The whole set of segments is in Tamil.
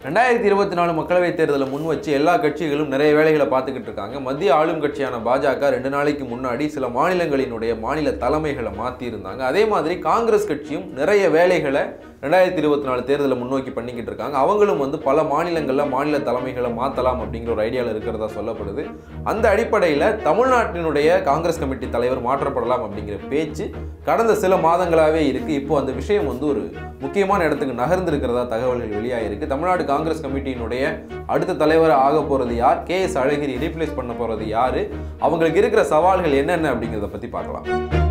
ரெண்டாயிரத்தி இருபத்தி நாலு மக்களவைத் தேர்தலை முன் வச்சு எல்லா கட்சிகளும் நிறைய வேலைகளை பார்த்துக்கிட்டு இருக்காங்க மத்திய ஆளும் கட்சியான பாஜக ரெண்டு நாளைக்கு முன்னாடி சில மாநிலங்களினுடைய மாநில தலைமைகளை மாற்றி இருந்தாங்க அதே மாதிரி காங்கிரஸ் கட்சியும் நிறைய வேலைகளை ரெண்டாயிரத்தி இருபத்தி நாலு தேர்தலை முன்னோக்கி பண்ணிக்கிட்டு இருக்காங்க அவங்களும் வந்து பல மாநிலங்களில் மாநில தலைமைகளை மாற்றலாம் அப்படிங்கிற ஒரு ஐடியாவில் இருக்கிறதா சொல்லப்படுது அந்த அடிப்படையில் தமிழ்நாட்டினுடைய காங்கிரஸ் கமிட்டி தலைவர் மாற்றப்படலாம் அப்படிங்கிற பேச்சு கடந்த சில மாதங்களாகவே இருக்கு இப்போ அந்த விஷயம் வந்து ஒரு முக்கியமான இடத்துக்கு நகர்ந்திருக்கிறதா தகவல்கள் வெளியாகிருக்கு தமிழ்நாடு காங்கிரஸ் கமிட்டியினுடைய அடுத்த தலைவர் ஆக போகிறது யார் கே எஸ் அழகிரி ரீப்ளேஸ் பண்ண போகிறது யார் அவங்களுக்கு இருக்கிற சவால்கள் என்னென்ன அப்படிங்கிறத பற்றி பார்க்கலாம்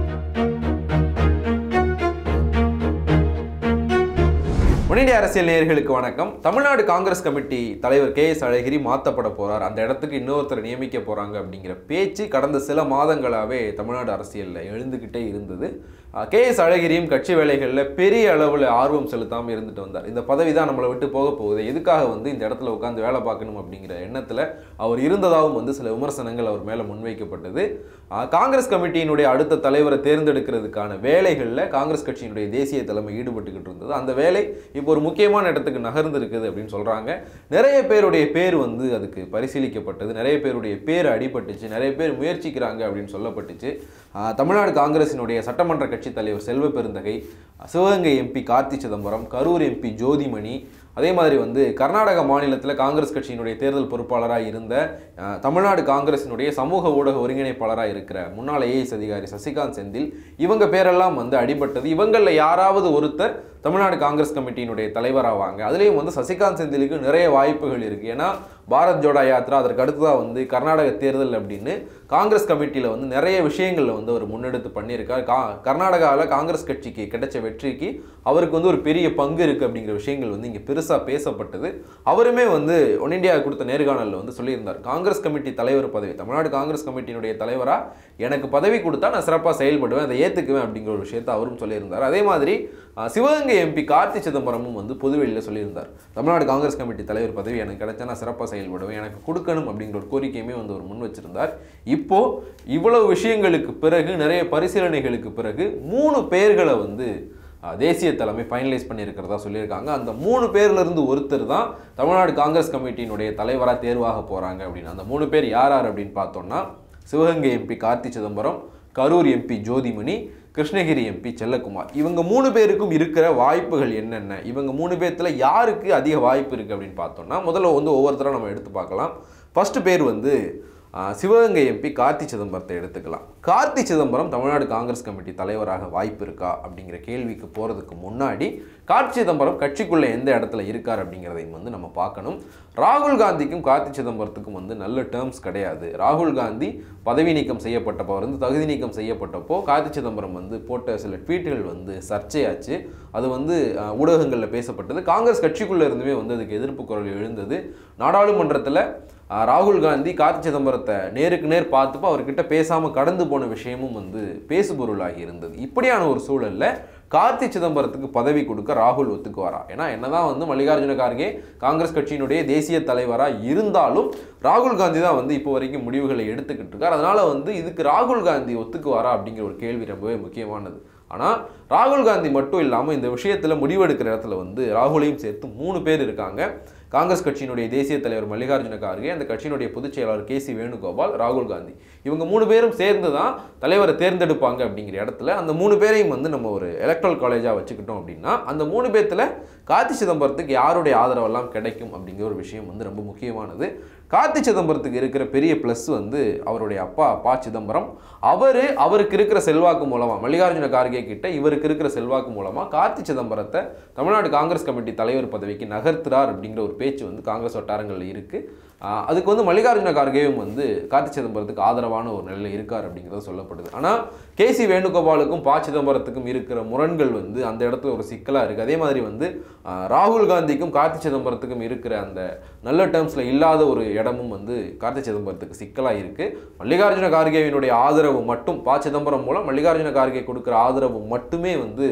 முன்னிந்திய அரசியல் நேயர்களுக்கு வணக்கம் தமிழ்நாடு காங்கிரஸ் கமிட்டி தலைவர் கே எஸ் அழகிரி மாற்றப்பட போறார் அந்த இடத்துக்கு இன்னொருத்தர் நியமிக்க போறாங்க அப்படிங்கிற பேச்சு கடந்த சில மாதங்களாகவே தமிழ்நாடு அரசியலில் எழுந்துக்கிட்டே இருந்தது கே எஸ் அழகிரியும் கட்சி வேலைகளில் பெரிய அளவில் ஆர்வம் செலுத்தாமல் இருந்துட்டு வந்தார் இந்த பதவி தான் நம்மளை விட்டு போக போகுது எதுக்காக வந்து இந்த இடத்துல உட்காந்து வேலை பார்க்கணும் அப்படிங்கிற எண்ணத்தில் அவர் இருந்ததாகவும் வந்து சில விமர்சனங்கள் அவர் மேலே முன்வைக்கப்பட்டது ஆஹ் காங்கிரஸ் கமிட்டியினுடைய அடுத்த தலைவரை தேர்ந்தெடுக்கிறதுக்கான வேலைகளில் காங்கிரஸ் கட்சியினுடைய தேசிய தலைமை ஈடுபட்டுக்கிட்டு இருந்தது அந்த வேலை இப்போ ஒரு முக்கியமான இடத்துக்கு நகர்ந்து இருக்குது அப்படின்னு சொல்கிறாங்க நிறைய பேருடைய பேர் வந்து அதுக்கு பரிசீலிக்கப்பட்டது நிறைய பேருடைய பேர் அடிபட்டுச்சு நிறைய பேர் முயற்சிக்கிறாங்க அப்படின்னு சொல்லப்பட்டுச்சு ஆஹ் தமிழ்நாடு காங்கிரசினுடைய சட்டமன்ற கட்சி தலைவர் செல்வ பெருந்தகை சிவகங்கை எம்பி கார்த்தி சிதம்பரம் கரூர் எம்பி ஜோதிமணி அதே மாதிரி வந்து கர்நாடக மாநிலத்தில் காங்கிரஸ் கட்சியினுடைய தேர்தல் பொறுப்பாளராக இருந்த அஹ், தமிழ்நாடு காங்கிரசினுடைய சமூக ஊடக ஒருங்கிணைப்பாளராக இருக்கிற முன்னாள் ஐஏஎஸ் அதிகாரி சசிகாந்த் செந்தில் இவங்க பேரெல்லாம் வந்து அடிபட்டது இவங்களில் யாராவது ஒருத்தர் தமிழ்நாடு காங்கிரஸ் கமிட்டியினுடைய தலைவராவாங்க அதுலேயும் வந்து சசிகாந்த் செந்திலுக்கு நிறைய வாய்ப்புகள் இருக்குது ஏன்னா பாரத் ஜோடா யாத்ரா அதற்கு அடுத்ததாக வந்து கர்நாடக தேர்தல் அப்படின்னு காங்கிரஸ் கமிட்டியில் வந்து நிறைய விஷயங்களில் வந்து அவர் முன்னெடுத்து பண்ணியிருக்கார் கா கர்நாடகாவில் காங்கிரஸ் கட்சிக்கு கிடைச்ச வெற்றிக்கு அவருக்கு வந்து ஒரு பெரிய பங்கு இருக்குது அப்படிங்கிற விஷயங்கள் வந்து இங்கே பெருசாக பேசப்பட்டது அவருமே வந்து ஒன் இந்தியா கொடுத்த நேர்காணலில் வந்து சொல்லியிருந்தார் காங்கிரஸ் கமிட்டி தலைவர் பதவி தமிழ்நாடு காங்கிரஸ் கமிட்டியினுடைய தலைவராக எனக்கு பதவி கொடுத்தா நான் சிறப்பாக செயல்படுவேன் அதை ஏற்றுக்குவேன் அப்படிங்கிற ஒரு விஷயத்தை அவரும் சொல்லியிருந்தார் அதே மாதிரி அஹ், சிவகங்கை எம்பி கார்த்தி சிதம்பரமும் வந்து பொதுவெளியில் சொல்லியிருந்தார் தமிழ்நாடு காங்கிரஸ் கமிட்டி தலைவர் பதவி எனக்கு கிடைச்சா நான் சிறப்பாக செயல்படுவேன் எனக்கு கொடுக்கணும் அப்படிங்கிற ஒரு கோரிக்கையுமே வந்து அவர் முன் வச்சிருந்தார் இப்போ இவ்வளவு விஷயங்களுக்கு பிறகு நிறைய பரிசீலனைகளுக்கு பிறகு மூணு பேர்களை வந்து அஹ், தேசிய தலைமை ஃபைனலைஸ் பண்ணியிருக்கிறதா சொல்லியிருக்காங்க அந்த மூணு பேர்ல இருந்து ஒருத்தர் தான் தமிழ்நாடு காங்கிரஸ் கமிட்டியினுடைய தலைவராக தேர்வாக போகிறாங்க அப்படின்னு அந்த மூணு பேர் யார் யார் அப்படின்னு பார்த்தோம்னா Sivaganga MP Karti Chidambaram Karur MP Jothimani Krishnagiri MP Chellakumar இவங்க மூணு பேருக்கும் இருக்கிற வாய்ப்புகள் என்னென்ன இவங்க மூணு பேர்த்துல யாருக்கு அதிக வாய்ப்பு இருக்குது அப்படின்னு பார்த்தோம்னா முதல்ல வந்து ஒவ்வொருத்தரும் நம்ம எடுத்து பார்க்கலாம் ஃபர்ஸ்ட் பேர் வந்து ஆஹ், சிவகங்கை எம்பி கார்த்தி சிதம்பரத்தை எடுத்துக்கலாம் கார்த்தி சிதம்பரம் தமிழ்நாடு காங்கிரஸ் கமிட்டி தலைவராக வாய்ப்பு இருக்கா அப்படிங்கிற கேள்விக்கு போகிறதுக்கு முன்னாடி கார்த்தி சிதம்பரம் கட்சிக்குள்ளே எந்த இடத்துல இருக்கார் அப்படிங்கிறதையும் வந்து நம்ம பார்க்கணும் ராகுல் காந்திக்கும் கார்த்தி சிதம்பரத்துக்கும் வந்து நல்ல டேர்ம்ஸ் கிடையாது ராகுல் காந்தி பதவி நீக்கம் செய்யப்பட்டப்போ அவர் வந்து தகுதி நீக்கம் செய்யப்பட்டப்போ கார்த்தி சிதம்பரம் வந்து போட்ட சில ட்வீட்டுகள் வந்து சர்ச்சையாச்சு அது வந்து அஹ், ஊடகங்களில் பேசப்பட்டது காங்கிரஸ் கட்சிக்குள்ளே இருந்துமே வந்து அதுக்கு எதிர்ப்பு குரல் எழுந்தது நாடாளுமன்றத்தில் அஹ், ராகுல் காந்தி கார்த்தி சிதம்பரத்தை நேருக்கு நேர் பார்த்துப்போ அவர்கிட்ட பேசாமல் கடந்து போன விஷயமும் வந்து பேசுபொருளாகி இருந்தது இப்படியான ஒரு சூழல்ல கார்த்தி சிதம்பரத்துக்கு பதவி கொடுக்க ராகுல் ஒத்துக்குவாரா ஏன்னா என்னதான் வந்து மல்லிகார்ஜுன கார்கே காங்கிரஸ் கட்சியினுடைய தேசிய தலைவராக இருந்தாலும் ராகுல் காந்தி தான் வந்து இப்போ வரைக்கும் முடிவுகளை எடுத்துக்கிட்டு இருக்கார் அதனால வந்து இதுக்கு ராகுல் காந்தி ஒத்துக்குவாரா அப்படிங்கிற ஒரு கேள்வி ரொம்பவே முக்கியமானது ஆனால் ராகுல் காந்தி மட்டும் இல்லாமல் இந்த விஷயத்தில் முடிவெடுக்கிற இடத்துல வந்து ராகுலையும் சேர்த்து மூணு பேர் இருக்காங்க காங்கிரஸ் கட்சியினுடைய தேசிய தலைவர் மல்லிகார்ஜுன கார்கே அந்த கட்சியினுடைய பொதுச் செயலாளர் கே சி வேணுகோபால் ராகுல் காந்தி இவங்க மூணு பேரும் சேர்ந்து தான் தலைவரை தேர்ந்தெடுப்பாங்க அப்படிங்கிற இடத்துல அந்த மூணு பேரையும் வந்து நம்ம ஒரு எலக்ட்ரல் காலேஜாக வச்சுக்கிட்டோம் அப்படின்னா அந்த மூணு பேர்த்தில் கார்த்தி சிதம்பரத்துக்கு யாருடைய ஆதரவெல்லாம் கிடைக்கும் அப்படிங்கிற ஒரு விஷயம் வந்து ரொம்ப முக்கியமானது கார்த்தி சிதம்பரத்துக்கு இருக்கிற பெரிய ப்ளஸ் வந்து அவருடைய அப்பா ப சிதம்பரம் அவர் அவருக்கு இருக்கிற செல்வாக்கு மூலமாக மல்லிகார்ஜுன கார்கே கிட்ட இவருக்கு இருக்கிற செல்வாக்கு மூலமாக கார்த்தி சிதம்பரத்தை தமிழ்நாடு காங்கிரஸ் கமிட்டி தலைவர் பதவிக்கு நகர்த்துறார் அப்படிங்கிற ஒரு பேச்சு வந்து காங்கிரஸ் வட்டாரங்களில் இருக்குது அதுக்கு வந்து மல்லிகார்ஜுன கார்கேவும் வந்து கார்த்தி சிதம்பரத்துக்கு ஆதரவான ஒரு நிலையில் இருக்கார் அப்படிங்கிறது சொல்லப்படுது ஆனால் கே சி வேணுகோபாலுக்கும் ப சிதம்பரத்துக்கும் இருக்கிற முரண்கள் வந்து அந்த இடத்துல ஒரு சிக்கலாக இருக்குது அதே மாதிரி வந்து ஆஹ், ராகுல் காந்திக்கும் கார்த்தி சிதம்பரத்துக்கும் இருக்கிற அந்த நல்ல டேர்ம்ஸில் இல்லாத ஒரு இடமும் வந்து கார்த்தி சிதம்பரத்துக்கு சிக்கலாக இருக்குது மல்லிகார்ஜுன கார்கேவினுடைய ஆதரவு மட்டும் ப சிதம்பரம் மூலம் மல்லிகார்ஜுன கார்கே கொடுக்குற ஆதரவு மட்டுமே வந்து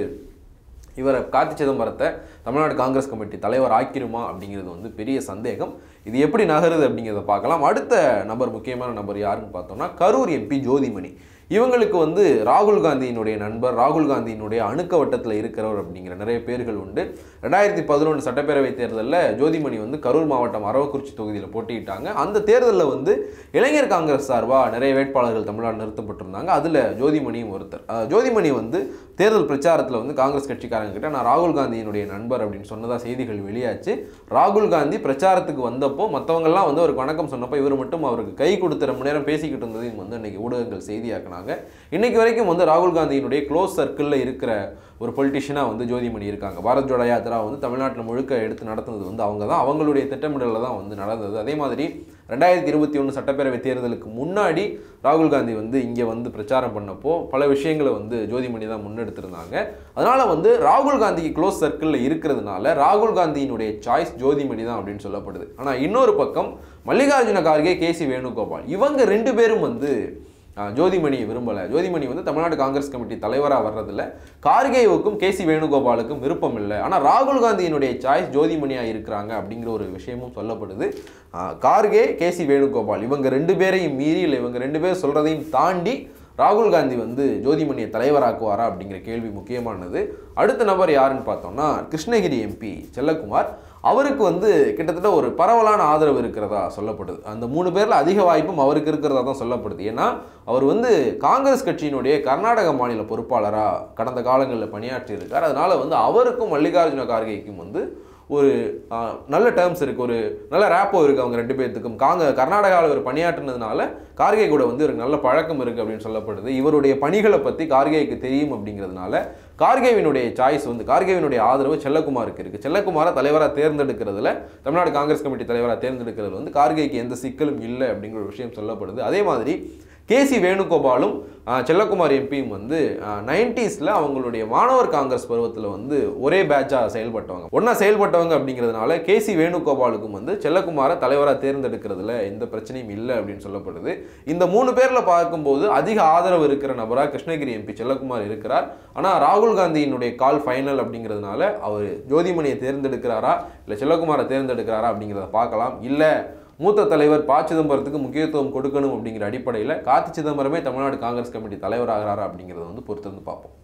இவரை கார்த்தி சிதம்பரத்தை தமிழ்நாடு காங்கிரஸ் கமிட்டி தலைவர் ஆக்கிருமா அப்படிங்கிறது வந்து பெரிய சந்தேகம் இது எப்படி நகருது அப்படிங்கிறத பார்க்கலாம் அடுத்த நபர் முக்கியமான நபர் யாருன்னு பார்த்தோம்னா கரூர் எம்பி ஜோதிமணி இவங்களுக்கு வந்து ராகுல் காந்தியினுடைய நண்பர் ராகுல் காந்தியினுடைய அணுக்க வட்டத்தில் இருக்கிறவர் அப்படிங்கிற நிறைய பேர்கள் உண்டு ரெண்டாயிரத்தி பதினொன்று சட்டப்பேரவை தேர்தலில் ஜோதிமணி வந்து கரூர் மாவட்டம் அரவக்குறிச்சி தொகுதியில் போட்டியிட்டாங்க அந்த தேர்தலில் வந்து இளைஞர் காங்கிரஸ் சார்பாக நிறைய வேட்பாளர்கள் தமிழ்நாடு நிறுத்தப்பட்டிருந்தாங்க அதில் ஜோதிமணியும் ஒருத்தர் அஹ் ஜோதிமணி வந்து தேர்தல் பிரச்சாரத்தில் வந்து காங்கிரஸ் கட்சிக்காரங்க கிட்ட நான் ராகுல் காந்தியினுடைய நண்பர் அப்படின்னு சொன்னதா செய்திகள் வெளியாச்சு ராகுல் காந்தி பிரச்சாரத்துக்கு வந்தப்போ மற்றவங்கெல்லாம் வந்து அவருக்கு வணக்கம் சொன்னப்போ இவர் மட்டும் அவருக்கு கை கொடுத்து ரொம்ப நேரம் பேசிக்கிட்டு இருந்ததையும் வந்து இன்னைக்கு ஊடகங்கள் செய்தியாக்குனாங்க இன்னைக்கு வரைக்கும் வந்து ராகுல் காந்தியினுடைய க்ளோஸ் சர்க்கிளில் இருக்கிற ஒரு பொலிட்டிஷியனாக வந்து ஜோதிமணி இருக்காங்க பாரத் ஜோடோ யாத்ரா வந்து தமிழ்நாட்டில் முழுக்க எடுத்து நடத்துனது வந்து அவங்க தான் அவங்களுடைய திட்டமிடலில் தான் வந்து நடந்தது அதே மாதிரி ரெண்டாயிரத்தி இருபத்தி ஒன்று சட்டப்பேரவை தேர்தலுக்கு முன்னாடி ராகுல் காந்தி வந்து இங்கே வந்து பிரச்சாரம் பண்ணப்போ பல விஷயங்களை வந்து ஜோதிமணி தான் முன்னெடுத்திருந்தாங்க அதனால் வந்து ராகுல் காந்திக்கு க்ளோஸ் சர்க்கிளில் இருக்கிறதுனால ராகுல் காந்தியினுடைய சாய்ஸ் ஜோதிமணி தான் அப்படின்னு சொல்லப்படுது ஆனால் இன்னொரு பக்கம் மல்லிகார்ஜுன கார்கே கே சி வேணுகோபால் இவங்க ரெண்டு பேரும் வந்து ஆஹ், ஜோதிமணியை விரும்பலை ஜோதிமணி வந்து தமிழ்நாடு காங்கிரஸ் கமிட்டி தலைவராக வர்றதில்ல கார்கேவுக்கும் கே சி வேணுகோபாலுக்கும் விருப்பம் இல்லை ஆனால் ராகுல் காந்தியினுடைய சாய்ஸ் ஜோதிமணியாக இருக்கிறாங்க அப்படிங்கிற ஒரு விஷயமும் சொல்லப்படுது ஆஹ், கார்கே கே சி வேணுகோபால் இவங்க ரெண்டு பேரையும் மீறி இல்லை இவங்க ரெண்டு பேர் சொல்கிறதையும் தாண்டி ராகுல் காந்தி வந்து ஜோதிமணியை தலைவராக்குவாரா அப்படிங்கிற கேள்வி முக்கியமானது அடுத்த நபர் யாருன்னு பார்த்தோம்னா கிருஷ்ணகிரி எம்பி செல்லக்குமார் அவருக்கு வந்து கிட்டத்தட்ட ஒரு பரவலான ஆதரவு இருக்கிறதா சொல்லப்படுது அந்த மூணு பேரில் அதிக வாய்ப்பும் அவருக்கு இருக்கிறதா தான் சொல்லப்படுது ஏன்னா அவர் வந்து காங்கிரஸ் கட்சியினுடைய கர்நாடக மாநில பொறுப்பாளராக கடந்த காலங்களில் பணியாற்றி இருக்கார் அதனால வந்து அவருக்கும் மல்லிகார்ஜுன கார்கேக்கும் வந்து ஒரு ஆ, நல்ல டேர்ம்ஸ் இருக்குது ஒரு நல்ல ரேப்போ இருக்குது அவங்க ரெண்டு பேர்த்துக்கும் காங்க கர்நாடகாவில் இவர் பணியாற்றினதுனால கார்கே கூட வந்து ஒரு நல்ல பழக்கம் இருக்குது அப்படின்னு சொல்லப்படுது இவருடைய பணிகளை பற்றி கார்கேக்கு தெரியும் அப்படிங்கிறதுனால கார்கேவினுடைய சாய்ஸ் வந்து கார்கேவினுடைய ஆதரவு செல்லக்குமாருக்கு இருக்குது செல்லக்குமாரை தலைவராக தேர்ந்தெடுக்கிறதுல தமிழ்நாடு காங்கிரஸ் கமிட்டி தலைவராக தேர்ந்தெடுக்கிறது வந்து கார்கேக்கு எந்த சிக்கலும் இல்லை அப்படிங்கிற ஒரு விஷயம் சொல்லப்படுது அதே மாதிரி கேசி வேணுகோபாலும் ஆ, செல்லக்குமார் எம்பியும் வந்து நைன்டிஸில் அவங்களுடைய மாணவர் காங்கிரஸ் பருவத்தில் வந்து ஒரே பேட்சாக செயல்பட்டவங்க ஒன்றா செயல்பட்டவங்க அப்படிங்கிறதுனால கேசி வேணுகோபாலுக்கும் வந்து செல்லக்குமாரை தலைவராக தேர்ந்தெடுக்கிறதுல எந்த பிரச்சனையும் இல்லை அப்படின்னு சொல்லப்படுது இந்த மூணு பேரில் பார்க்கும்போது அதிக ஆதரவு இருக்கிற நபராக கிருஷ்ணகிரி எம்பி செல்லக்குமார் இருக்கிறார் ஆனால் ராகுல் காந்தியினுடைய கால் ஃபைனல் அப்படிங்கிறதுனால அவர் ஜோதிமணியை தேர்ந்தெடுக்கிறாரா இல்லை செல்லக்குமாரை தேர்ந்தெடுக்கிறாரா அப்படிங்கிறத பார்க்கலாம் இல்லை மூத்த தலைவர் ப சிதம்பரத்துக்கு முக்கியத்துவம் கொடுக்கணும் அப்படிங்கிற அடிப்படையில் கார்த்தி சிதம்பரமே தமிழ்நாடு காங்கிரஸ் கமிட்டி தலைவராகிறாரா அப்படிங்கிறத வந்து பொறுத்திருந்து பார்ப்போம்